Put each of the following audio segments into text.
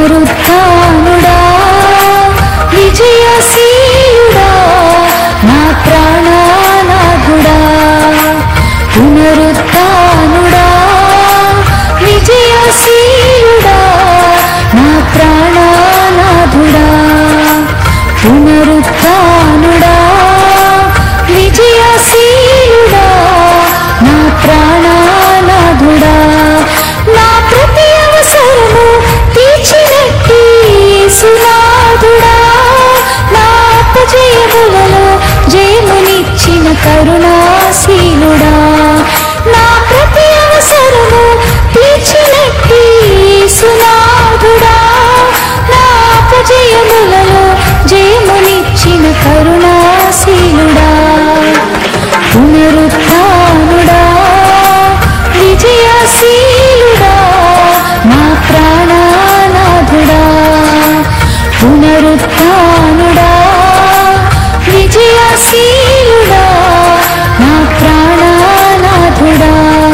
పునరుత్నుడా విజయశీలుడా నా ప్రాణనాథుడా పునరుత్నుడా విజయశీలుడా నా ప్రాణనాథుడా పునరుత్నుడా విజయశీలుడా నా ప్రాణనాథుడా నా ప్రతి అవసరము తీర్చినట్టి సునాథుడా నా అపజయములలో జయమునిచ్చిన కరుణాశీలుడా నా ప్రతి అవసరము తీర్చినట్టి సునాథుడా నా అపజయములలో జయమునిచ్చిన కరుణాశీలుడా పునరుత్నుడా విజయశీలుడా నా ప్రాణనాథుడా పునరుత్నుడా విజయశీలుడా నా ప్రాణనాథుడా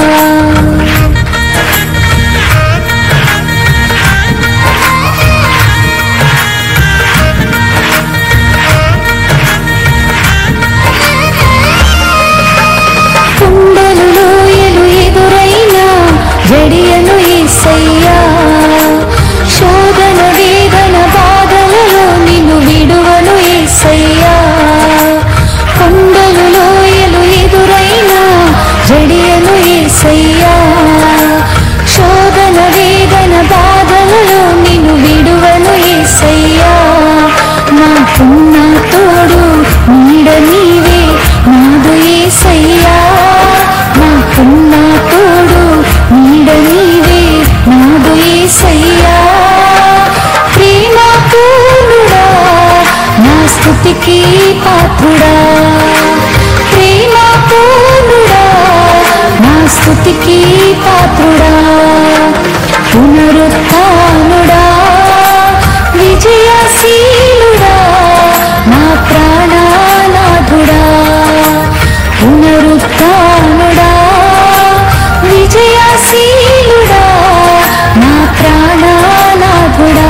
కుండలు లోయలు ఎదురైనా జడియను ఏసయ్యా శోధన వేదన బాధలలో నిన్ను విడువను ఏసయ్యా కొండలు లోయలు ఎదురైనా జడియను ఏసయ్యా శోధన వేదన బాధలలో నిన్ను విడువను ఏసయ్యా నాకున్న తోడు నీడ నీవే నాదు ఏసయ్యా నాకున్న తోడు నీడ నీవే నాదు ఏసయ్యా ప్రేమ పూర్ణుడా నా స్థుతికి పాత్రుడా ప్రేమ పూర్ణుడా నా స్థుతికి పాత్రుడా పునరుత్నుడా విజయశీలుడా నా ప్రాణనాథుడా పునరుత్నుడా విజయశీలుడా నా ప్రాణనాథుడా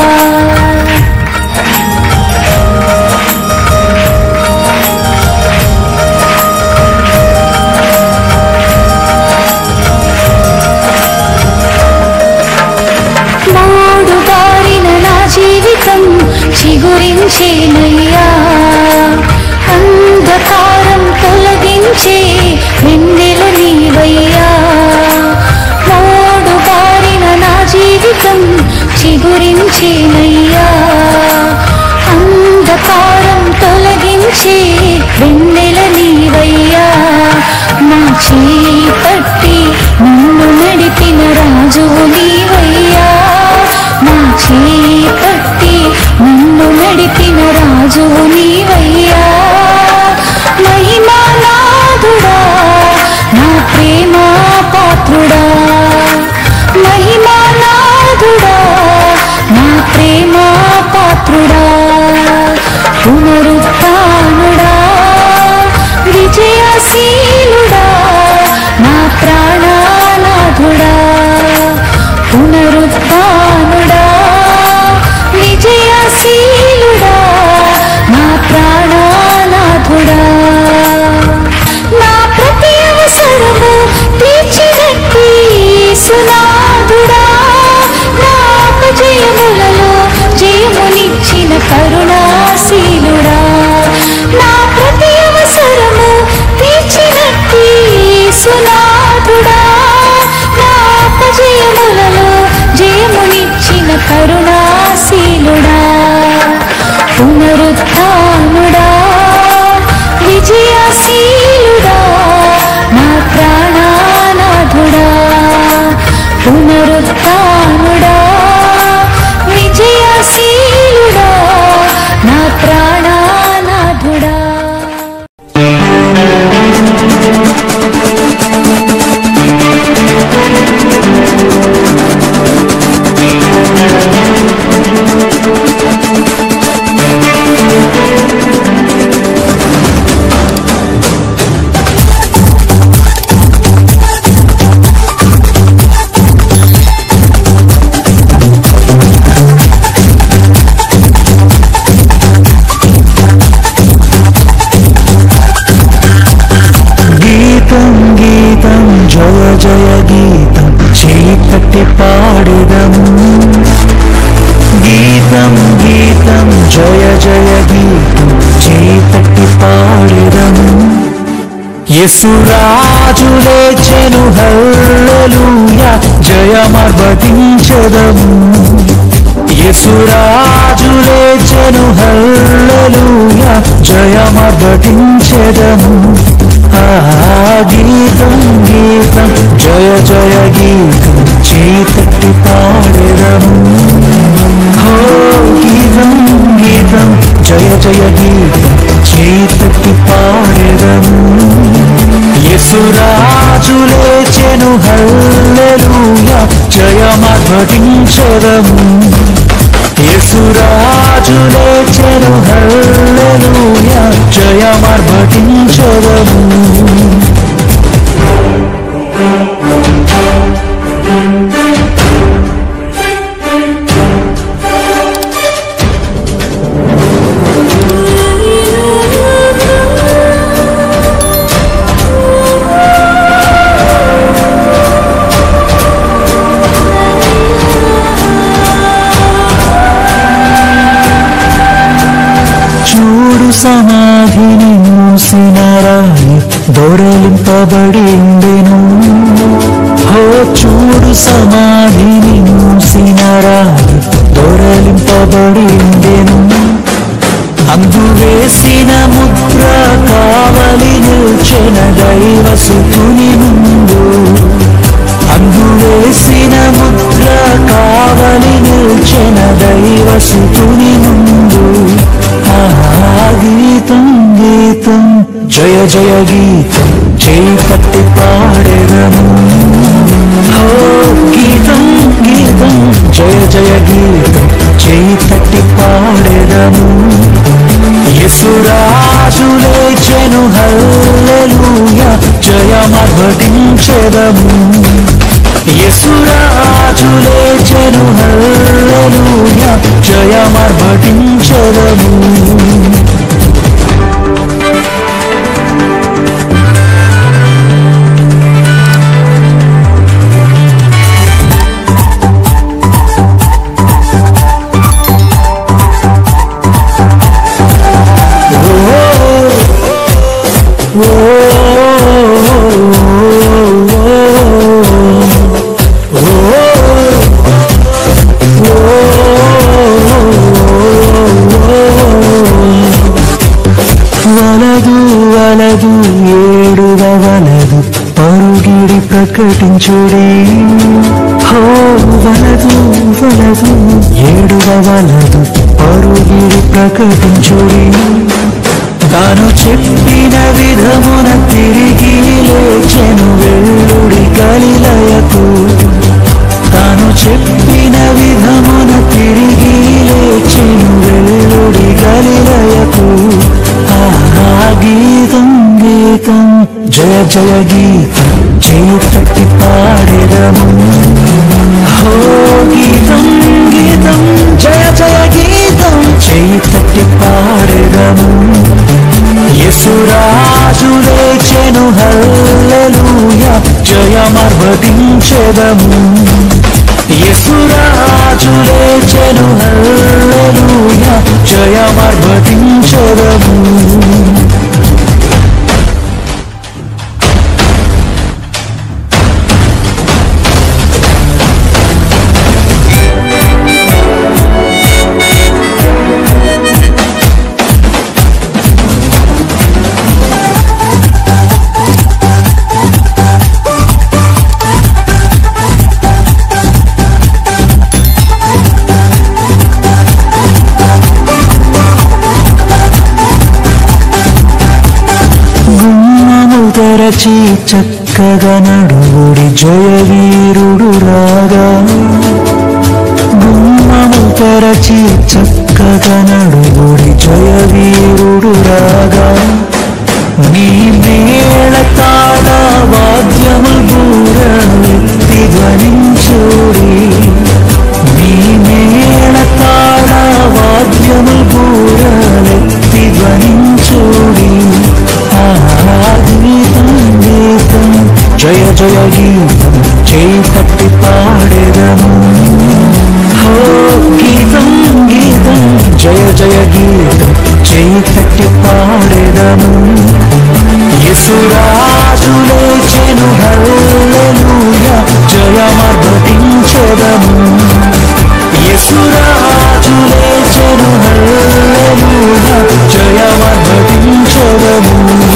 మూడు బారిన నా జీవితం చిగురించేనయ్యా అంధకారం తొలగించే వెన్నెల నీవయ్యా మూడు బారిన నా జీవితం చిగురించేనయ్యా అంధకారం తొలగించే వెన్నెల నీవయ్యా నా చేయి పట్టి నన్ను నడిపిన రాజువు నీవయ్యా నా చేయి పట్టి నన్ను నడిపిన రాజువు నీవయ్యా మహిమానాథుడా నా ప్రేమ పాత్రుడా మహిమానాథుడా నా ప్రేమ పాత్రుడా పునరుత్నుడా విజయశీలుడా పాడెదము యసురాజులే చెను హల్లెలూయ జయమర్భటించదము యసురాజులే చెను హల్లెలూయ జయమర్భటించదము ఆ గీతం గీతం జయ జయ గీతం చీతట్టి పాడెదము ఓ గీతం గీతం జయ జయ గీతం చీతట్టి పాడెదము యసురాజులే చెను హల్లెలూయ జయమర్భటించదము యసురాజులే చెను హల్లెలూయ జయమర్భటించదము చూడు సమాధిని మూసిన రాయి దొరలింపబడి ఉండెను హో చూడు సమాధిని మూసిన రాయి దొరలింపబడి ఉండెను అందు వేసిన ముద్ర కావలి నిల్చెన దైవ సుతుని ముందు అందు వేసిన ముద్ర కావలి నిల్చెన దైవ సుతుని ముందు ఆ గీతం గీతం జయ జయ గీతం చేపట్టి పాడెదము ఓ గీతం గీతం జయ జయ గీతం చేపట్టి పాడెదము యసురాజులే చెను హల్లెలూయ జయమర్భటించెదము యసురాజులే చెను హల్లెలూయ జయమర్భటించెదము వలదు వలదు ఏడువ వలదు పరుగిడి ప్రకటించుడి హో వలదు వలదు ఏడువ వలదు పరుగిడి ప్రకటించుడి తాను చెప్పిన విధమున తిరిగి లేచెను వెళ్ళుడి కలిలయకు తాను చెప్పిన విధమున తిరిగి లేచెను వెళ్ళుడి కలిలయకు ఆహా గీతం గీతం జయ జయ గీతం చేతట్టి పాడెదము హో గీతం గీతం జయ జయ గీతం చేతట్టి పాడెదము యసురాజులే చెను హల్లెలూయ జయమర్భటించెదము యసురాజులే చెను హల్లెలూయ జయమర్భటించెదము గుమ్మము తెరచి చక్కగా నడువుడి జయవీరుడు రాగా గుమ్మము తెరచి చక్కగా నడువుడి జయవీరుడు రాగా నీ మేళ తాళ వాద్యము బూరనెత్తి ధ్వనించుడి నీ మేళ తాళ వాద్యము బూరనెత్తి ధ్వనించుడి ఆ గీతం గీతం జయ జయ గీతం చేపట్టి పాడెదము హో గీతం గీతం జయ జయ గీతం చేపట్టి పాడెదము దించెదము యేసురాజు లేచెను హల్లెలూయా జయమర్దించెదము యేసురాజు లేచెను హల్లెలూయా జయమర్దించెదము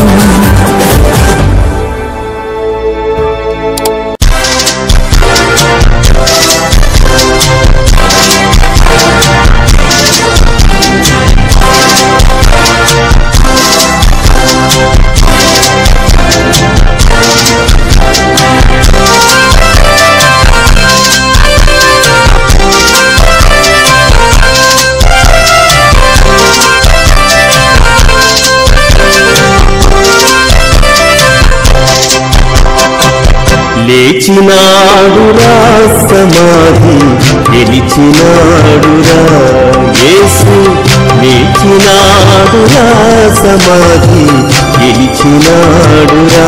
లేచినాడురా సమాధి గెలిచినాడురా యేసు లేచినాడురా సమాధి గెలిచినాడురా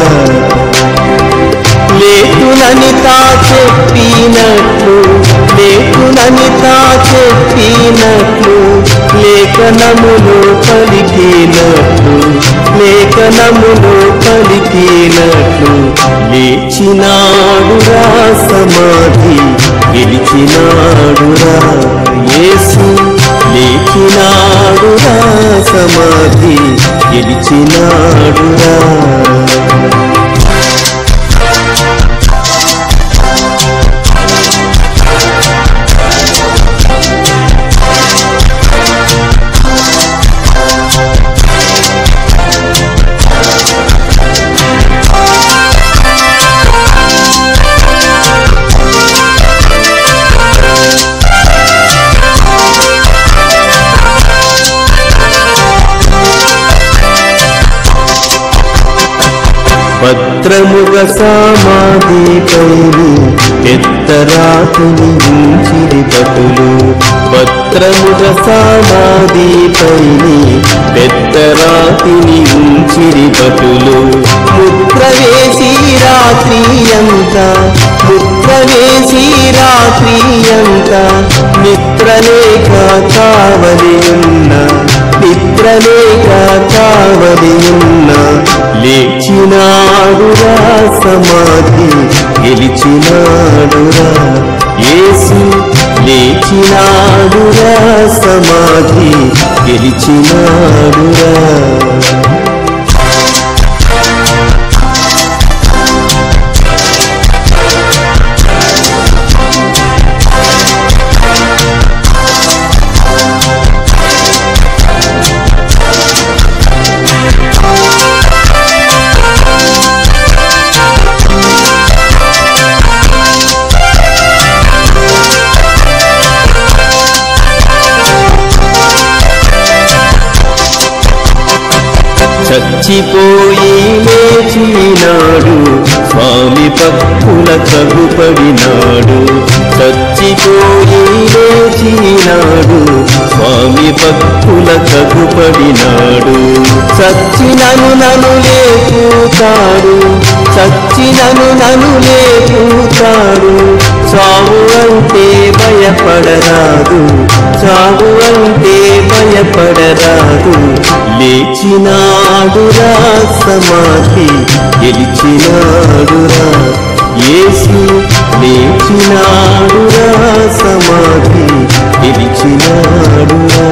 లేకునని తా చెప్పినట్లు లేకునని తా చెప్పినట్లు లేఖనములు పలికినట్లు లేఖనములు పలికినట్లు లేచినాడురా సమాధి గెలిచినాడురా యేసు లేచినాడురా సమాధి గెలిచినాడురా భద్రముగ సమాధి పైని ఎత్తరాకుని ఉంచిరి భటులు భద్రముగ సమాధి పైని పెద్దరాతిని ఉంచిరి భటులు ముద్ర వేసి రాత్రి అంతా ముద్ర వేసి రాత్రి అంతా నిద్రలేక కావలి ఉన్న నిద్రలేక కావలి ఉన్న లేచినాడురా సమాధి గెలిచినాడురా యేసు లేచినాడురా సమాధి గెలిచినాడురా చచ్చిపోయి లేచినాడు స్వామి పప్పుల తగుపడినాడు చచ్చిపోయి లేచినాడు స్వామి పప్పుల తగుపడినాడు చచ్చినను నను లేపుతాడు చచ్చినను నను లేపుతాడు చావు అంటే భయపడరాదు చావు అంటే భయపడరాదు లేచినాడురా సమాధి గెలిచినాడురా యేసు లేచినాడురా సమాధి గెలిచినాడురా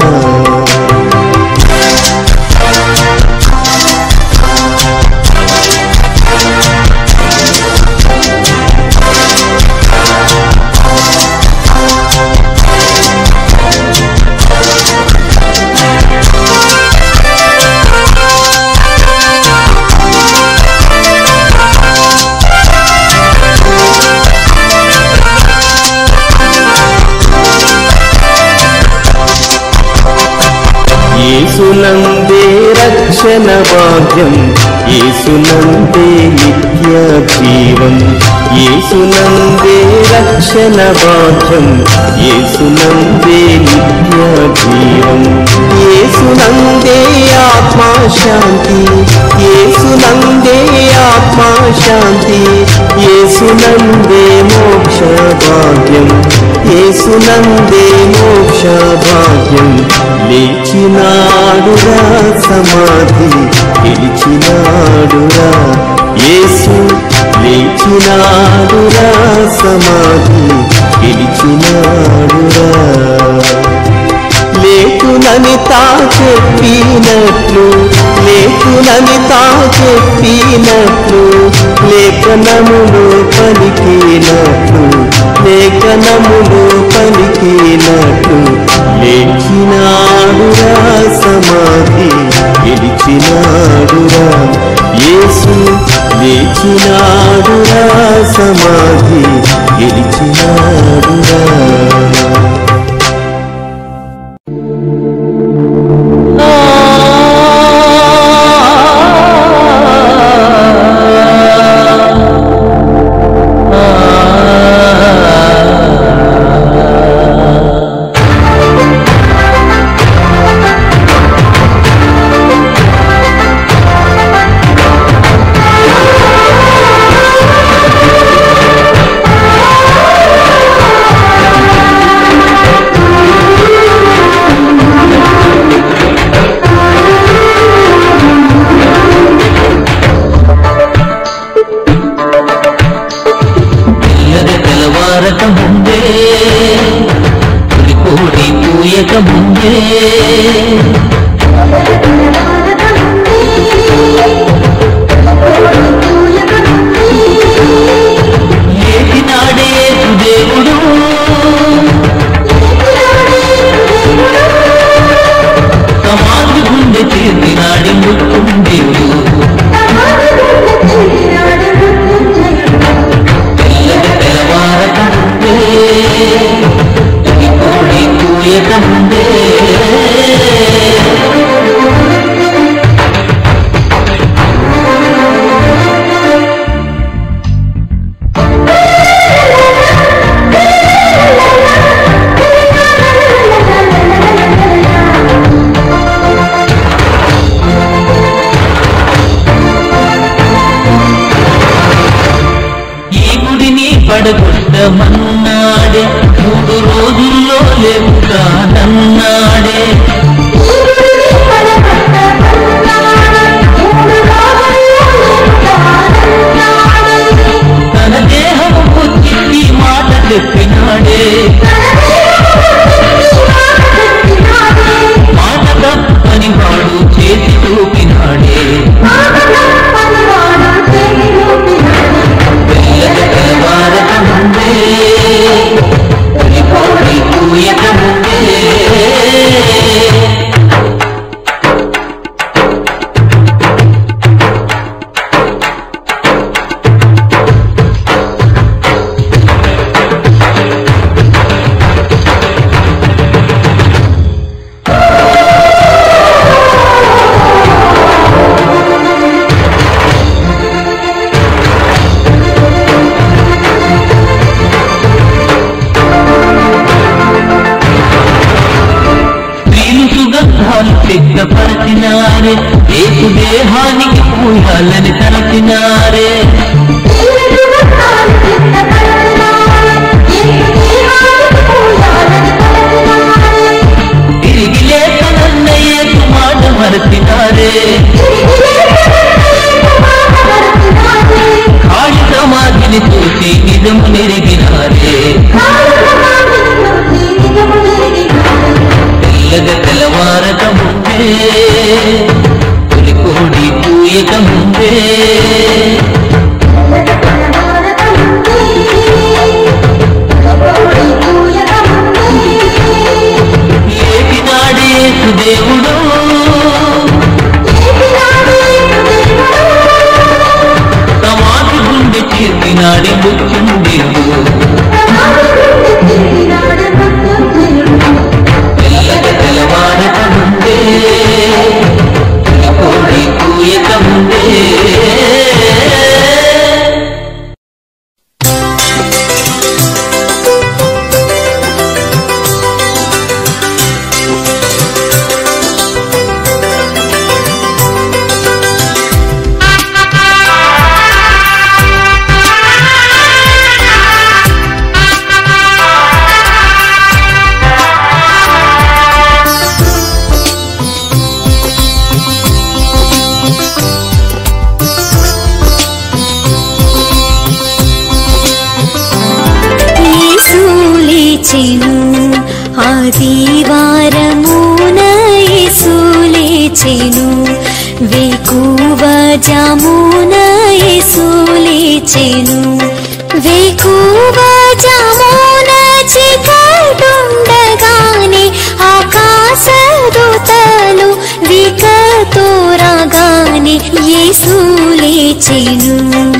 యేసునందే రక్షణ భాగ్యం యేసునందే నిత్య జీవం యేసునందే రక్షణ భాగ్యం యేసునందే నిత్య జీవం యేసునందే ఆత్మా శాంతి యేసునందే ఆత్మా శాంతి యేసునందే మోక్ష భాగ్యం యేసునందే మోక్ష భాగ్యం లేచినాడురా సమాధి గెలిచినాడురా యేసు లేచినాడురా సమాధి గెలిచినాడురా లేకునని తా చెప్పినట్లు లేకునని తా చెప్పినట్లు లేఖనములు పలికినట్లు లేఖనములు పలికినట్లు లేచినాడురా సమాధి గెలిచినాడురా యేసు లేచినాడురా సమాధి గెలిచినాడురా తెల్లది తెలవారక ముందే కోడి పూయక ముందే లేచినాడే దేవుడు సమాధి గుండె చేసినాడి ముత్తుండేడు తెల్లది తెలవారక ముందే కోడి పూయక ముందే ఈ గుడిని పడగొట్టమన్నాడే మూడు రోజుల్లో లేవుతానన్నాడే తన దేహము పుచ్చి మాట చెప్పినాడే మాట తప్పని వాడు చేసి చూపినాడే తెల్లది తెలవారక ముందే కోడి పూయక ముందే స్త్రీలు సుగంధాలు సిద్ధపరచినారే ఏసు దేహానికి పూయాలని తలచినారే తిరిగి లేకనన్న ఏసు మాట మరచినారే ఖాళీ సమాధిని చూసి నిజము నెరిగినారే తెల్లగ తెల్లవారక ముందే తొలి కోడి పూయక ముందే ఆదివారమున యేసులేచెను వేకువ జామున యేసులేచెను వేకువ జామున చీకటుండగానే ఆకాశదూతలు వికతో రాగానే యేసులేచెను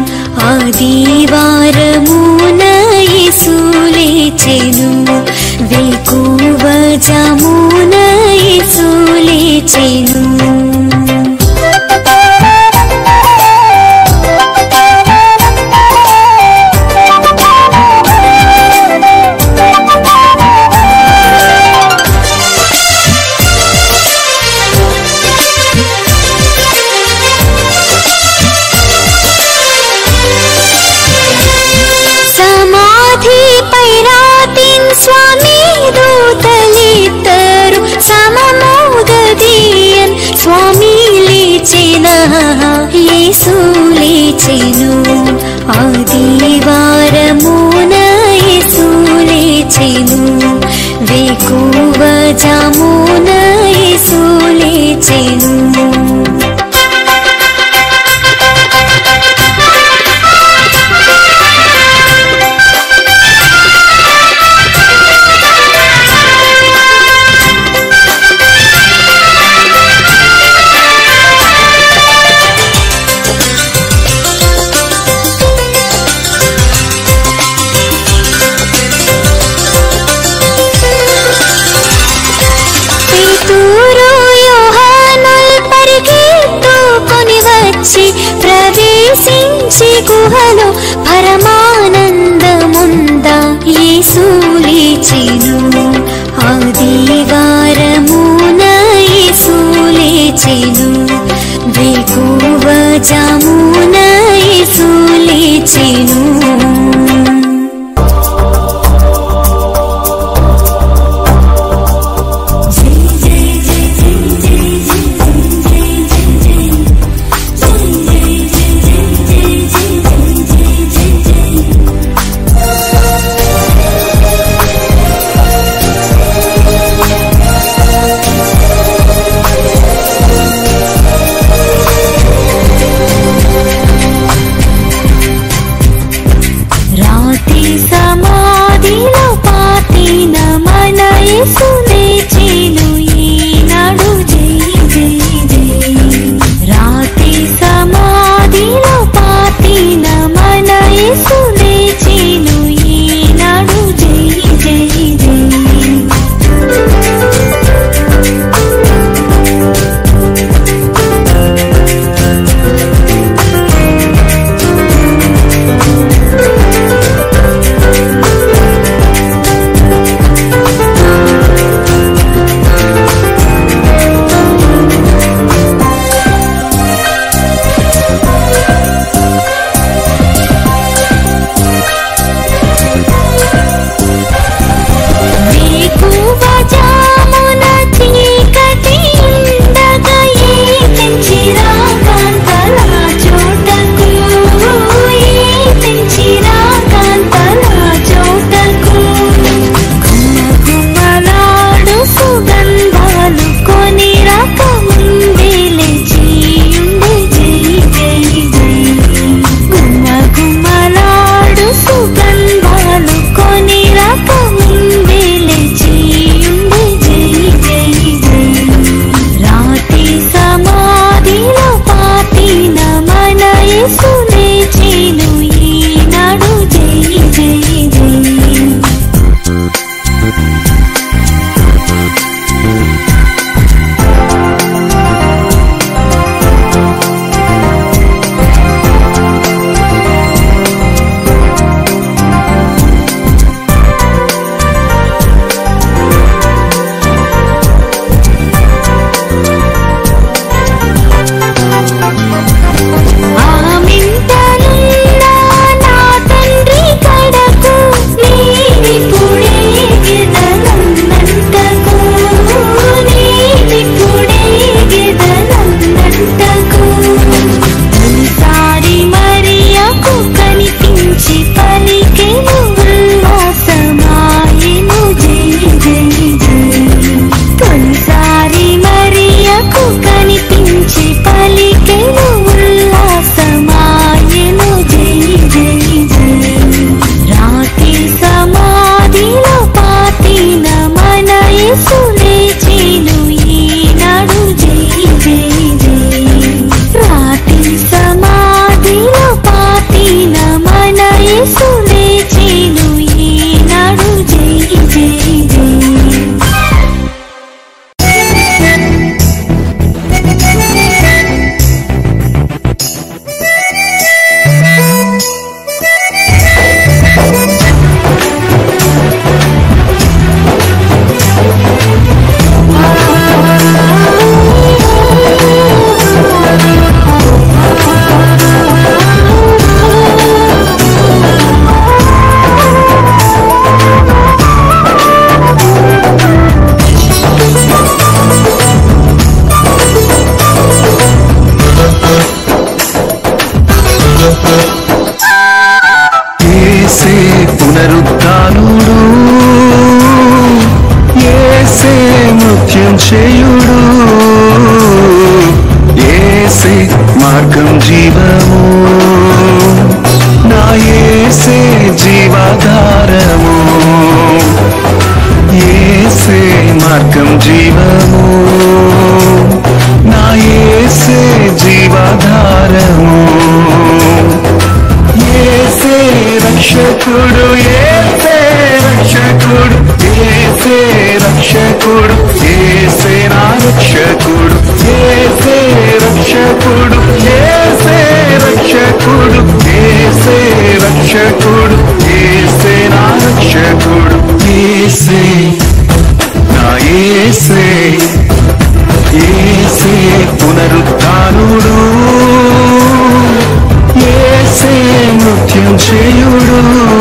ఆదివారమున యేసులేచెను వేకువ జామున యేసులేచెను సమాధి పైరాతిన్ స్వామి దూతలిద్దరు సమమోదీయన్ స్వామి లేచిన యేసు లేచెను ఆదివారమున యేసు లేచెను వేకువ జామున యేసు లేచెను పేతురు యోహానుల్ పరిగెత్తుకొని వచ్చి ప్రవేశించి గుహలో పరమానందముంద యేసు లేచెను ఆదివారమున యేసు లేచెను వేకువ జామున యేసు లేచెను నృత్యం చేయుడు ఏసే మార్గం జీవము నా ఏసే జీవాధారము ఏసే మార్గం జీవము నా ఏసే జీవాధారము ఏసే రక్షకుడు ఏసే రక్షకుడు ఏసే రక్షకుడు ఏసే నా రక్షకుడు ఏసే రక్షకుడు ఏసే రక్షకుడు ఏసే రక్షకుడు ఏసే నా రక్షకుడు ఏసే నా ఏసే ఏసే పునరుత్నుడు ఏసే నృత్యం చేయుడు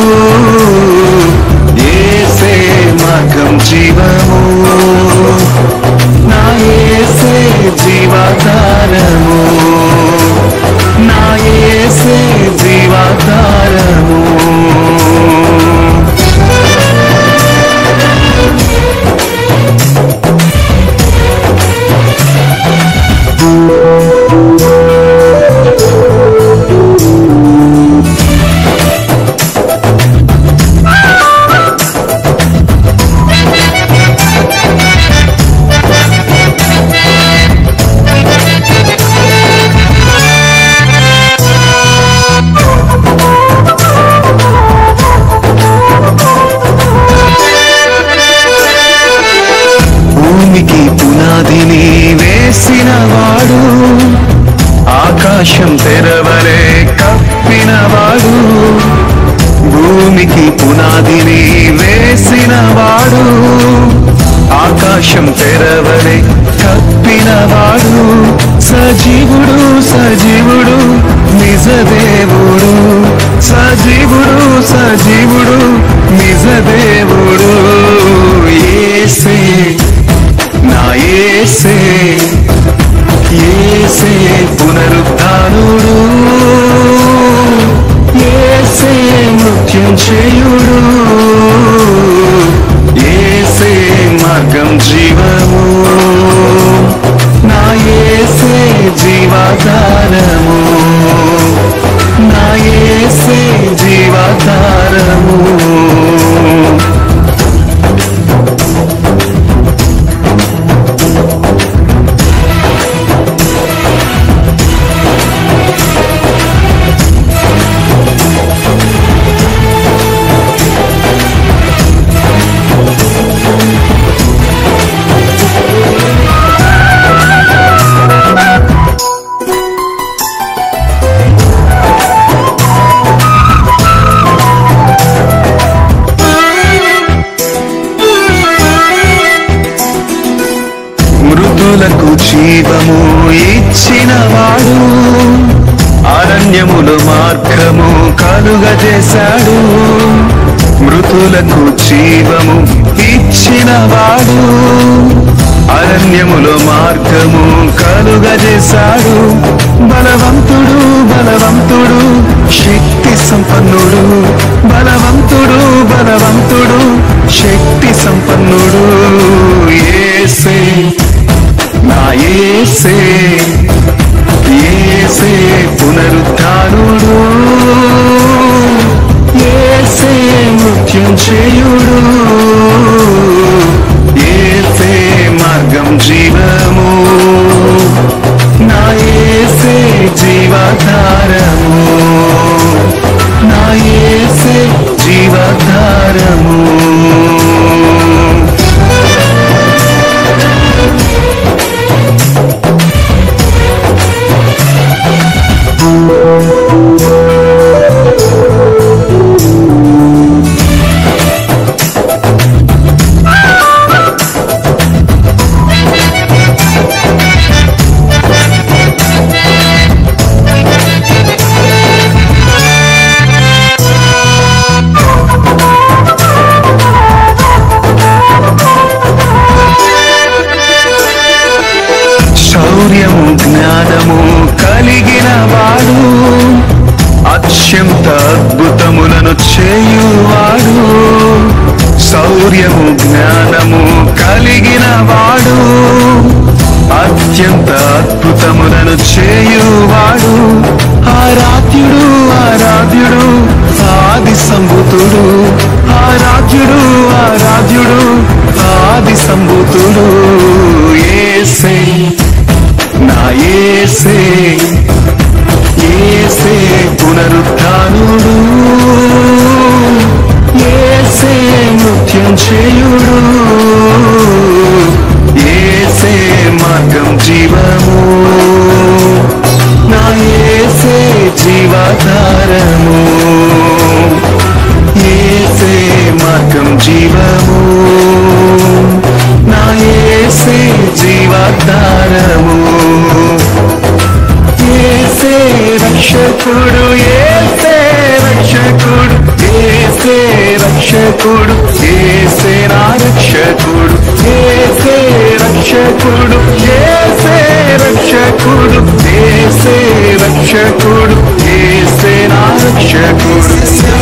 ఏసే మార్గం జీవము నా ఏసే జీవాధారము నా ఏసే జీవాధారము భూమికి పునాదిని వేసిన వాడు ఆకాశం తెరవలే కప్పినవాడు భూమికి పునాదిని వేసిన వాడు ఆకాశం తెరవలే కప్పినవాడు సజీవుడు సజీవుడు నిజదేవుడు సజీవుడు సజీవుడు నిజదేవుడు ఏసే నా ఏసే ఏసే పునరుద్ధానుడు ఏసే నృత్యం చేయుడు ఏసే మార్గం జీవము నా ఏసే జీవాధారము నా ఏసే జీవాధారము మృదులకు జీవము ఇచ్చినవాడు అరణ్యములు మార్గము కలుగజేశాడు మృతులకు జీవము ఇచ్చినవాడు అరణ్యములు మార్గము కలుగజేశాడు బలవంతుడు బలవంతుడు శక్తి సంపన్నుడు బలవంతుడు బలవంతుడు శక్తి సంపన్నుడు ఏసే నా ఏసే ఏసే పునరుద్ధానుడు ఏసే నృత్యం చేయుడు ఏసే మార్గం జీవము నా ఏసే జీవాధారము నా ఏసే జీవాధారము శౌర్యము జ్ఞానము కలిగిన వాడు అత్యంత అద్భుతములను చేయువాడు శౌర్యము జ్ఞానము కలిగిన వాడు అత్యంత అద్భుతములను చేయువాడు ఆరాధ్యుడు ఆరాధ్యుడు ఆది సంభూతుడు ఆరాధ్యుడు ఆరాధ్యుడు ఆది సంభూతుడు ఏసే నా ఏసే ఏసే పునరుత్నుడు ఏసే నృత్యం చేయుడు ఏసే మార్గం జీవము నా ఏసే జీవాధారము ఏసే మార్గం జీవము నా ఏసే జీవాధారము ఏసే రక్షకుడు ఏసే రక్షకుడు ఏసే రక్షకుడు ఏసే నా రక్షకుడు ఏసే రక్షకుడు ఏసే రక్షకుడు ఏసే రక్షకుడు ఏసే నా రక్షకుడు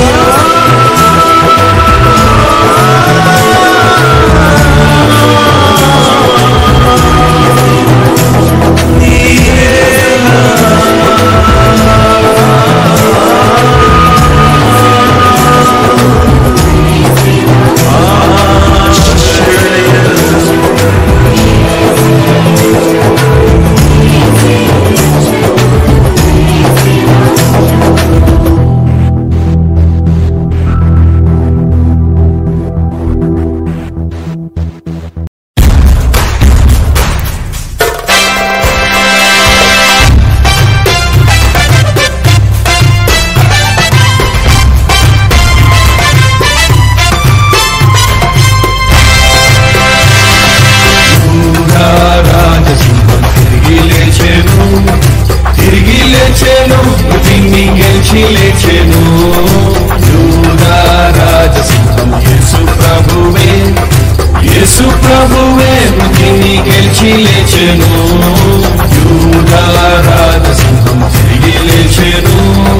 రాజసింహం తిరిగి లేచెను తిరిగి లేచెను మృతిని గెలిచి లేచెను యూదా రాజసింహం యేసు ప్రభువే యేసు ప్రభువే మృతిని గెలిచి లేచెను యూదా రాజసింహం తిరిగి లేచెను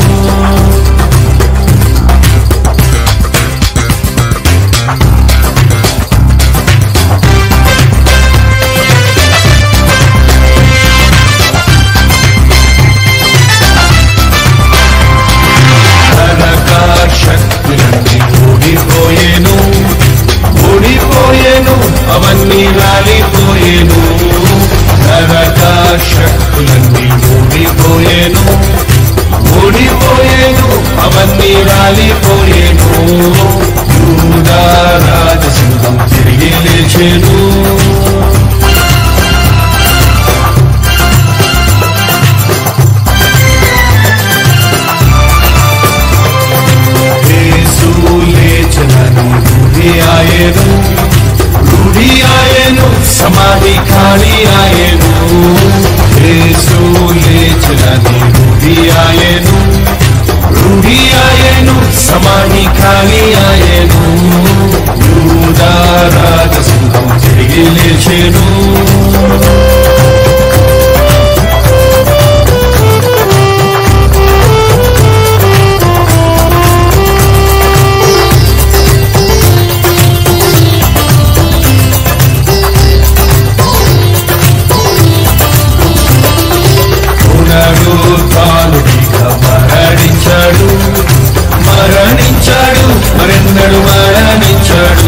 శక్తులన్నీ ఓడిపోయేను ఓడిపోయేను అవన్నీ రాలిపోయేను నరక శక్తులన్నీ ఓడిపోయేను ఓడిపోయేను అవన్నీ రాలిపోయేను యూదా రాజసింహం తిరిగి లేచెను యేసు లేచనను రూఢి ఆయను రూఢి ఆయను సమాధి ఖాళీ ఆయను యేసు లేచనని రూఢి ఆయను రూఢి ఆయను సమాధి ఖాళీ ఆయను యూదా రాజసింహం తిరిగి లేచెను పునరుత్థానుడిగా మరణించాడు మరణించాడు మరెన్నడు మరణించాడు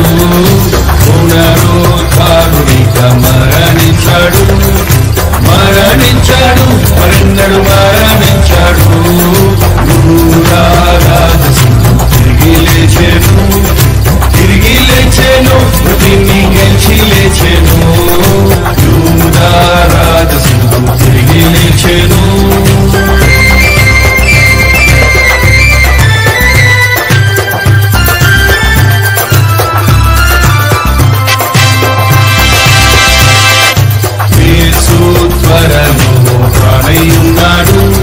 పునరుత్థానుడిగా మరణించాడు మరణించాడు మరెన్నడు మరణించాడు యూదా రాజసింహం తిరిగి లేచెను తిరిగి లేచెను మృతిని గెలిచి లేచెను యూదా రాజసింహం తిరిగి లేచెను యేసు త్వరలో రానయ్యున్నాడు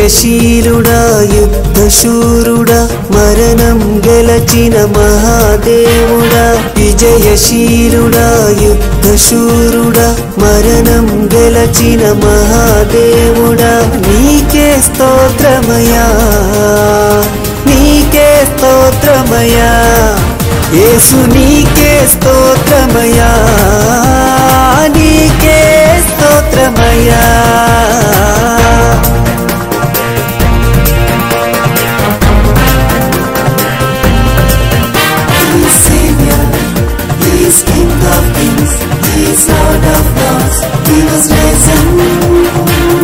విజయశీలుడా యుద్ధశూరుడా మరణం గెలచిన మహాదేవుడా విజయశీలుడా యుద్ధశూరుడా మరణం గెలచిన మహాదేవుడా నీకే స్తోత్రమయా నీకే స్తోత్రమయా యేసు నీకే స్తోత్రమయా నీకే స్తోత్రమయా Savior, He is King of Kings, He is Lord of Lords, He was risen.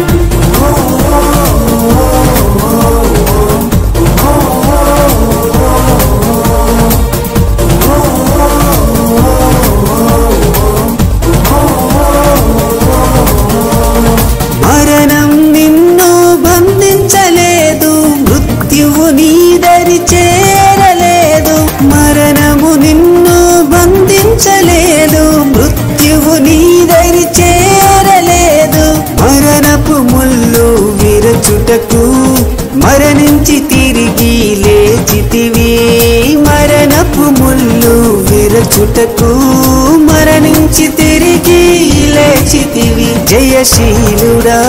మరణం నిన్ను బంధించలేదు మృత్యువు నీ దరి చేరలేదు మరణము నిన్ను బంధించలేదు మృత్యువు నీ దరి చేరలేదు మరణపు ముళ్ళు విరచుటకు మరణించి తిరిగి లేచితివి మరణపు ముళ్ళు విరచుటకు మరణించి తిరిగి లేచితివి జయశీలుడా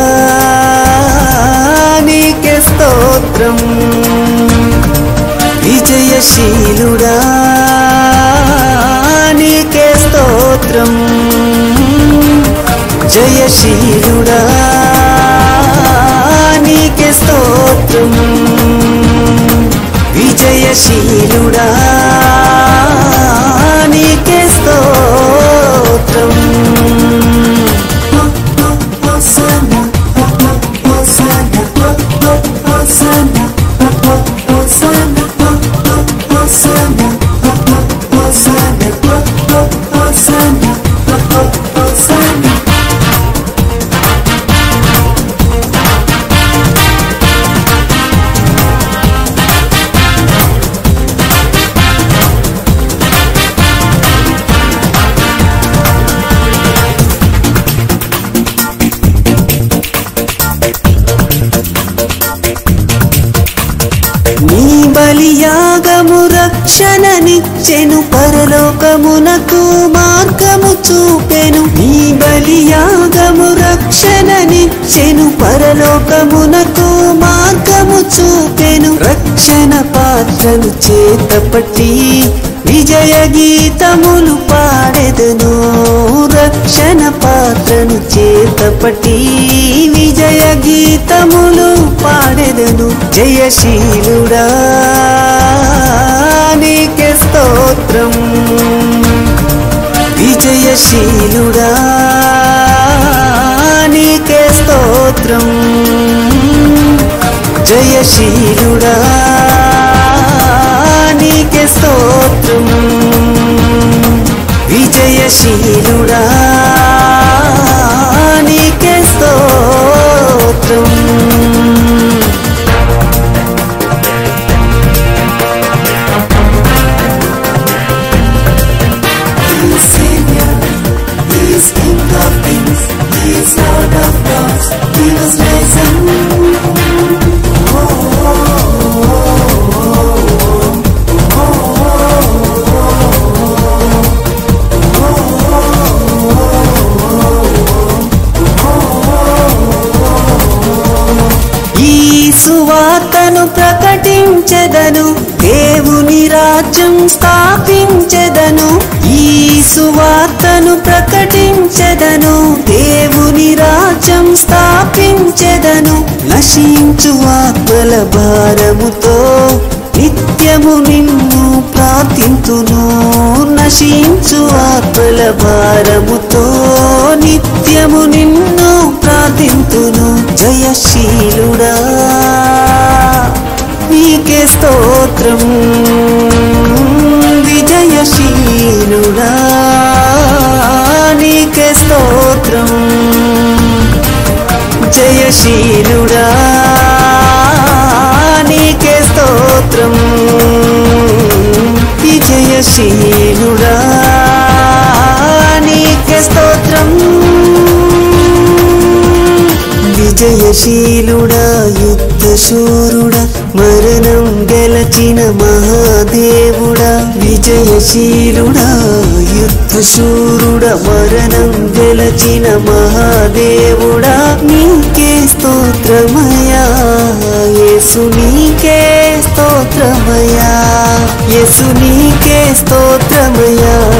నీకే స్తోత్రం విజయశీలుడా నీకే స్తోత్రం జయశీలుడా నీకే స్తోత్రం విజయశీలుడా నీకే స్తోత్రం Hosanna, Hosanna, Hosanna, Hosanna, Hosanna, Hosanna, Hosanna, Hosanna. నీ బలియాగము రక్షణనిచ్చెను పరలోకమునకు మార్గము చూపెను నీ బలియాగము రక్షణనిచ్చెను పరలోకమునకు మార్గము చూపెను రక్షణ పాత్రను చేతపట్టి విజయ గీతములు పాడెదను రక్షణ పాత్రను చేతపట్టి విజయ గీతములు పాడెదను జయశీలుడా నీకే స్తోత్రం విజయశీలుడా నీకే స్తోత్రం జయశీలుడా నీకే స్తోత్రం విజయశీలుడా నీకే స్తోత్రం Savior, He is King of Kings, He is Lord of Lords, He was risen. ఈ సువార్తను ప్రకటించెదను దేవుని రాజ్యం స్థాపించెదను ఈ సువార్తను ప్రకటించెదను దేవుని రాజ్యం స్థాపించెదను నశించు ఆత్మల భారముతో నిత్యము నిన్ను ప్రార్థింతును నశించు ఆత్మల భారముతో నిత్యము నిన్ను ప్రార్థింతును జయశీలుడా నీకే స్తోత్రం విజయశీలుడా నీకే స్తోత్రం జయశీలుడా నీకే స్తోత్రం విజయశీలుడా నీకే స్తోత్రం విజయ విజయశీలుడా యుద్ధశూరుడా మరణం గెలచిన మహాదేవుడా విజయశీలుడా యుద్ధశూరుడా మరణం గెలచిన మహాదేవుడా నీకే స్తోత్రమయా యేసు నీకే స్తోత్రమయా యేసు నీకే స్తోత్రమయా